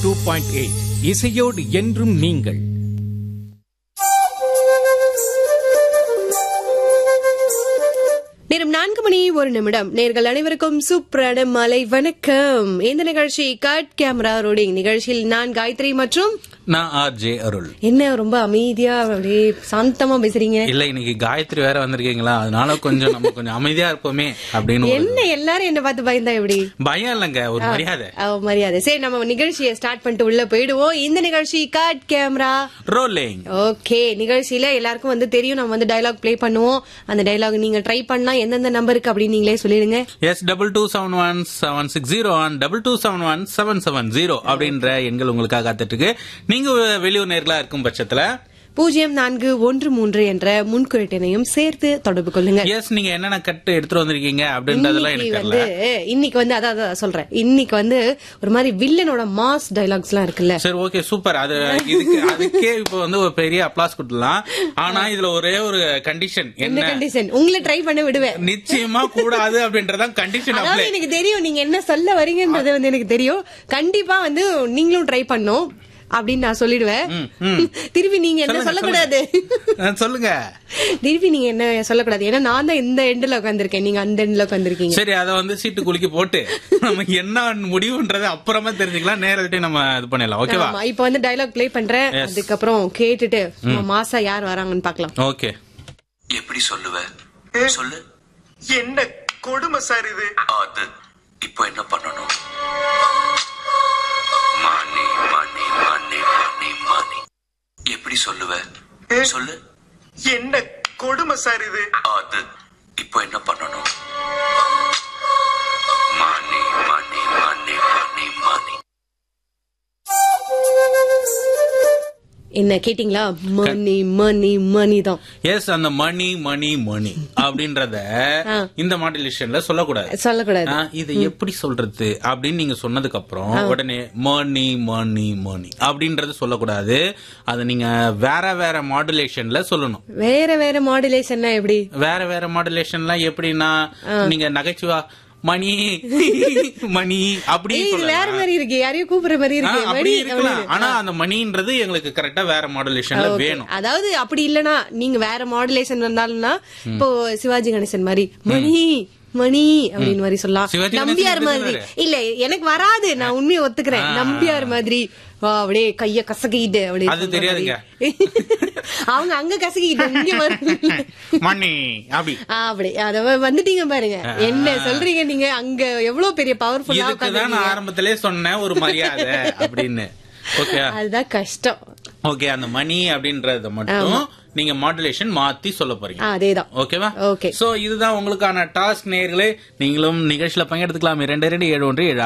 Two point eight இசையோடு என்றும் நீங்கள் நேரம் நான்கு மணி ஒரு நிமிடம் நேர்கள் அனைவருக்கும் சூப்பரான மாலை வணக்கம் இந்த நிகழ்ச்சி கட் கேமரா ரோடிங் நிகழ்ச்சியில் நான் காயத்ரி மற்றும் நான் ஆர் ஜே அருள் என்ன ரொம்ப அமைதியா அப்படியே சாந்தமா பேசுறீங்க இல்ல இன்னைக்கு காயத்ரி வேற வந்திருக்கீங்களா அதனால கொஞ்சம் நம்ம கொஞ்சம் அமைதியா இருப்போமே அப்படின்னு ஒரு என்ன எல்லாரும் என்ன பார்த்து பயந்தா எப்படி பயம் இல்லைங்க ஒரு மரியாதை அவ மரியாதை சரி நம்ம நிகழ்ச்சியை ஸ்டார்ட் பண்ணிட்டு உள்ள போயிடுவோம் இந்த நிகழ்ச்சி கட் கேமரா ரோலிங் ஓகே நிகழ்ச்சியில எல்லாருக்கும் வந்து தெரியும் நம்ம வந்து டயலாக் ப்ளே பண்ணுவோம் அந்த டயலாக் நீங்க ட்ரை பண்ணா எந்தெந்த நம்பருக்கு அப்படின்னு நீங்களே சொல்லிடுங்க yes double two seven one seven six zero one double two seven one seven seven zero அப்படின்ற எண்கள் உங்களுக்காக காத்துட்டு இருக்கு நீங்க வெளியூர் நேர்களா இருக்கும் பட்சத்துல பூஜ்ஜியம் நான்கு ஒன்று மூன்று என்ற முன்குறிட்டினையும் சேர்த்து தொடர்பு கொள்ளுங்க எஸ் நீங்க என்னென்ன கட்டு எடுத்துட்டு வந்திருக்கீங்க அப்படின்றதெல்லாம் இன்னைக்கு எனக்கு வந்து தெரியல இன்னைக்கு வந்து அதான் அதான் சொல்றேன் இன்னைக்கு வந்து ஒரு மாதிரி வில்லனோட மாஸ் டைலாக்ஸ் எல்லாம் இருக்குல்ல சரி ஓகே சூப்பர் அது இதுக்கு அதுக்கே இப்ப வந்து ஒரு பெரிய அப்ளாஸ் கொடுக்கலாம் ஆனா இதுல ஒரே ஒரு கண்டிஷன் இந்த என்ன கண்டிஷன் உங்களை ட்ரை பண்ண விடுவேன் நிச்சயமா கூடாது அப்படின்றதான் கண்டிஷன் அதாவது அப்ளை எனக்கு தெரியும் நீங்க என்ன சொல்ல வரீங்கன்றது வந்து எனக்கு தெரியும் கண்டிப்பா வந்து நீங்களும் ட்ரை பண்ணும் அப்படின்னு நான் சொல்லிடுவேன் திருப்பி நீங்க என்ன சொல்லுங்க, சொல்லக்கூடாது அஹ் சொல்லுங்க திருப்பி நீங்க என்ன சொல்லக்கூடாது ஏன்னா நான் தான் இந்த எண்ட்ல உட்காந்துருக்கேன் நீங்க அந்த எண்ட்ல உட்காந்துருக்கீங்க சரி அத வந்து சீட்டு குலுக்கி போட்டு நம்ம என்ன முடிவுன்றது அப்புறமா தெரிஞ்சுக்கலாம் நேரத்தை நம்ம இது பண்ணிடலாம் ஓகேவா ஆமா இப்ப வந்து டயலாக் ப்ளே பண்றேன் Yes. அதுக்கப்புறம் கேட்டுட்டு சும்மா மாசா யார் வராங்கன்னு பாக்கலாம் ஓகே எப்படி சொல்லுவ சொல்லு என்ன கொடுமை சார் இது அது இப்போ என்ன பண்ணணும் மணி மணி மணி மணி மணி எப்படி சொல்லுவ சொல்லு என்ன கொடுமை சார் இது அது இப்போ என்ன பண்ணணும் மணி மணி மணி மணி மணி என்ன கேட்டீங்களா மணி மணி மணி தான் எஸ் அந்த மணி மணி மணி அப்படின்றத ஆ. இந்த மாடுலேஷன்ல சொல்லக்கூடாது சொல்லக்கூடாது ஆ, இதை எப்படி சொல்றது அப்படின்னு நீங்க சொன்னதுக்கு அப்புறம் உடனே மணி மணி மணி அப்படின்றது சொல்லக்கூடாது அதை நீங்க வேற வேற மாடுலேஷன்ல சொல்லணும் வேற வேற மாடுலேஷன்னா எப்படி வேற வேற மாடுலேஷன்லாம் எப்படின்னா நீங்க நகைச்சுவா மணி மணி அப்படி ஏய், இது சொல்லலாம். வேற மாதிரி இருக்கு யாரையும் கூப்பிடுற மாதிரி ஆ, இருக்கு அப்படி மணி இருக்கலாம் அப்படின்னு. ஆனா அந்த மணின்றது எங்களுக்கு கரெக்டா வேற மாடுலேஷன்ல Okay. வேணும் அதாவது அப்படி இல்லனா நீங்க வேற மாடுலேஷன் வந்தாலும்னா இப்போ சிவாஜி கணேசன் மாதிரி மணி மணி அப்படின்னு மாதிரி சொல்லலாம் சிவாஜி கணேசன் நம்பியார் எப்படி மாதிரி சொல்லுவாரு? இல்ல எனக்கு வராது நான் உண்மையை ஒத்துக்கிறேன் ஆ. நம்பியார் மாதிரி வா, அப்படியே கைய கசக்கிட்டு அப்படியே அது சொல்ற தெரியாதுங்க. மாதிரி. அவங்க அங்க கசக்கிட்டு இங்க வருது மணி அப்படி ஆ, அப்படி அத வ- வந்துட்டீங்க பாருங்க என்ன சொல்றீங்க நீங்க அங்க எவ்வளவு பெரிய பவர்ஃபுல்லா இதுக்குதான் நான் ஆரம்பத்திலே சொன்னேன் ஒரு மரியாதை அப்படின்னு ஓகே அதுதான் கஷ்டம் ஓகே அந்த மணி அப்படின்றத மட்டும் நீங்க மாடுலேஷன் மாத்தி சொல்ல போறீங்க ஆ, அதேதான் ஓகேவா Okay. சோ இதுதான் உங்களுக்கான டாஸ்க் நேர்களே நீங்களும் நிகழ்ச்சியில பங்கெடுத்துக்கலாம் இரண்டு இரண்டு ஏழு ஒன்று ஏழு